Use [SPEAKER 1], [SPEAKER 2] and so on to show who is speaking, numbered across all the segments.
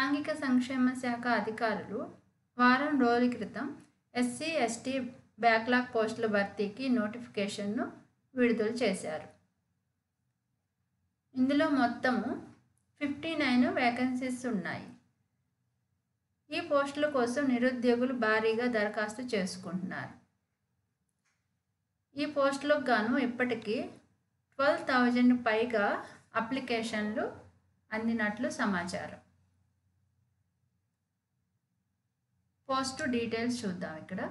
[SPEAKER 1] సాంఘిక సంక్షేమ శాఖ అధికారులు వారం రోజుల క్రితం ఎస్సీ ఎస్టీ బ్యాక్లాగ్ పోస్టుల భర్తీకి నోటిఫికేషన్ను విడుదల చేశారు ఇందులో మొత్తము ఫిఫ్టీ నైన్ వేకెన్సీస్ ఉన్నాయి ఈ పోస్టుల కోసం నిరుద్యోగులు భారీగా దరఖాస్తు చేసుకుంటున్నారు ఈ పోస్టులకు గాను ఇప్పటికీ ట్వెల్వ్ థౌజండ్ పైగా అప్లికేషన్లు అందినట్లు సమాచారం పోస్ట్ డీటెయిల్స్ చూద్దాం ఇక్కడ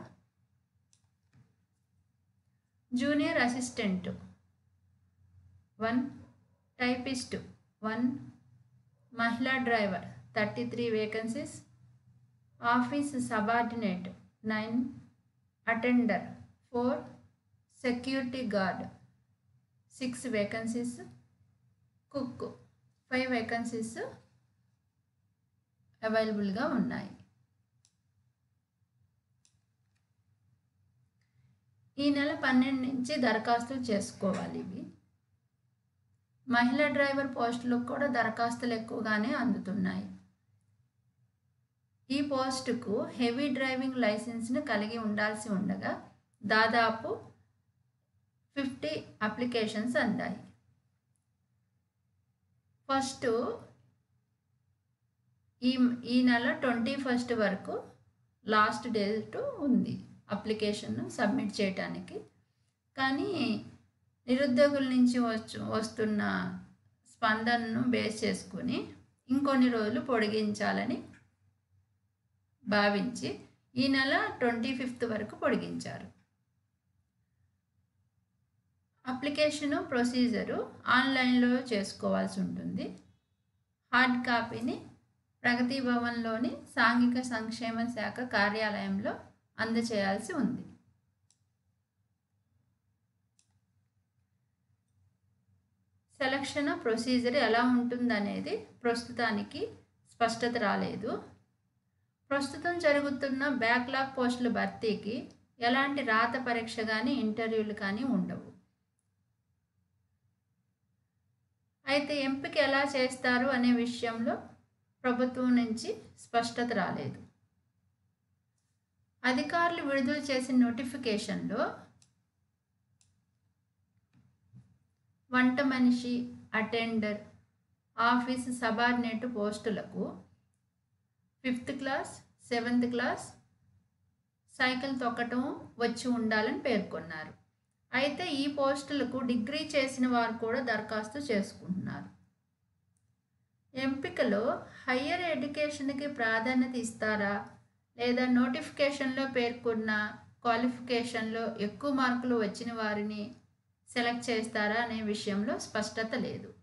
[SPEAKER 1] junior assistant one typist one మహిళా driver thirty three vacancies office subordinate nine attender four security guard six vacancies cook five vacancies అవైలబుల్గా ఉన్నాయి ఈ నెల పన్నెండు నుంచి దరఖాస్తులు చేసుకోవాలి ఇవి మహిళా డ్రైవర్ పోస్టులకు కూడా దరఖాస్తులు ఎక్కువగానే అందుతున్నాయి ఈ పోస్టుకు హెవీ డ్రైవింగ్ లైసెన్స్ను కలిగి ఉండాల్సి ఉండగా దాదాపు ఫిఫ్టీ అప్లికేషన్స్ అందాయి ఫస్ట్ ఈ ఈ నెల ట్వంటీ ఫస్ట్ వరకు లాస్ట్ డేట్ ఉంది అప్లికేషన్ సబ్మిట్ చేయటానికి కానీ నిరుద్యోగుల నుంచి వచ్చు వస్తున్న స్పందనను బేస్ చేసుకుని ఇంకొన్ని రోజులు పొడిగించాలని భావించి ఈ నెల ట్వంటీ ఫిఫ్త్ వరకు పొడిగించారు అప్లికేషను ప్రొసీజరు ఆన్లైన్లో చేసుకోవాల్సి ఉంటుంది హార్డ్ కాపీని ప్రగతి భవన్లోని సాంఘిక సంక్షేమ శాఖ కార్యాలయంలో అందచేయాల్సి ఉంది సెలక్షన్ ప్రొసీజర్ ఎలా ఉంటుందనేది ప్రస్తుతానికి స్పష్టత రాలేదు ప్రస్తుతం జరుగుతున్న బ్యాక్లాగ్ పోస్టుల భర్తీకి ఎలాంటి రాత పరీక్ష కానీ ఇంటర్వ్యూలు కానీ ఉండవు అయితే ఎంపిక ఎలా చేస్తారు అనే విషయంలో ప్రభుత్వం నుంచి స్పష్టత రాలేదు అధికారులు విడుదల చేసిన నోటిఫికేషన్లో వంట మనిషి అటెండర్ ఆఫీస్ సబార్డినేట్ పోస్టులకు fifth class seventh class cycle తొక్కటం వచ్చి ఉండాలని పేర్కొన్నారు అయితే ఈ పోస్టులకు డిగ్రీ చేసిన వారు కూడా దరఖాస్తు చేసుకుంటున్నారు ఎంపికలో హయ్యర్ ఎడ్యుకేషన్కి ప్రాధాన్యత ఇస్తారా లేదా నోటిఫికేషన్లో పేర్కొన్న క్వాలిఫికేషన్లో ఎక్కువ మార్కులు వచ్చిన వారిని సెలెక్ట్ చేస్తారా అనే విషయంలో స్పష్టత లేదు